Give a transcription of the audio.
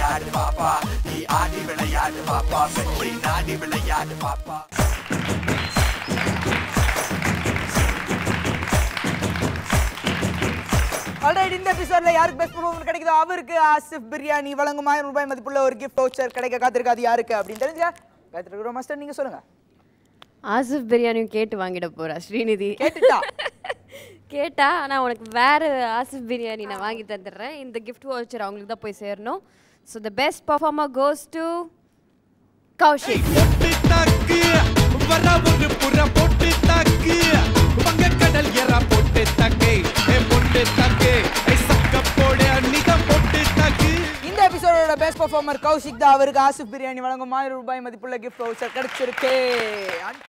விளையாடு பாப்பா நீ ஆடி விளையாடு பாப்பா வெற்றி நாடி விளையாடு பாப்பா ஆல்ரைட் இந்த எபிசோட்ல யாருக்கு பெஸ்ட் பர்ஃபார்மன்ஸ் கிடைக்குதோ அவருக்கு ஆசிஃப் பிரியாணி வழங்கும் ஆயிரம் ரூபாய் மதிப்புள்ள ஒரு கிஃப்ட் வவுச்சர் கிடைக்க காத்திருக்காது யாருக்கு அப்படின்னு தெரிஞ்சா காத்திருக்கிற மாஸ்டர் நீங்க சொல்லுங்க ஆசிஃப் பிரியாணியும் கேட்டு வாங்கிட போறா ஸ்ரீநிதி கேட்டுட்டா கேட்டா ஆனா உனக்கு வேற ஆசிஃப் பிரியாணி நான் வாங்கி தந்துடுறேன் இந்த கிஃப்ட் வவுச்சர் அவங்களுக்கு தான் போய் சேரணும் so the best performer goes to Kaushik பொட்டு தாக்கு வர ஒரு புற பொட்டு தாக்கு வங்க கடல் எற பொட்டு தாக்கு ஏ பொட்டு தாக்கு ஏ சக்க போடு அன்னிதான் பொட்டு தாக்கு இந்த எபிசோடோட பெஸ்ட் பர்ஃபார்மர் கௌஷிக் தான் அவருக்கு ஆசிஃப் பிரியாணி வழங்கும் ஆயிரம் ரூபாய் மதிப்புள்ள கிஃப்ட் வவுச்சர் கிடைச்சிருக்கு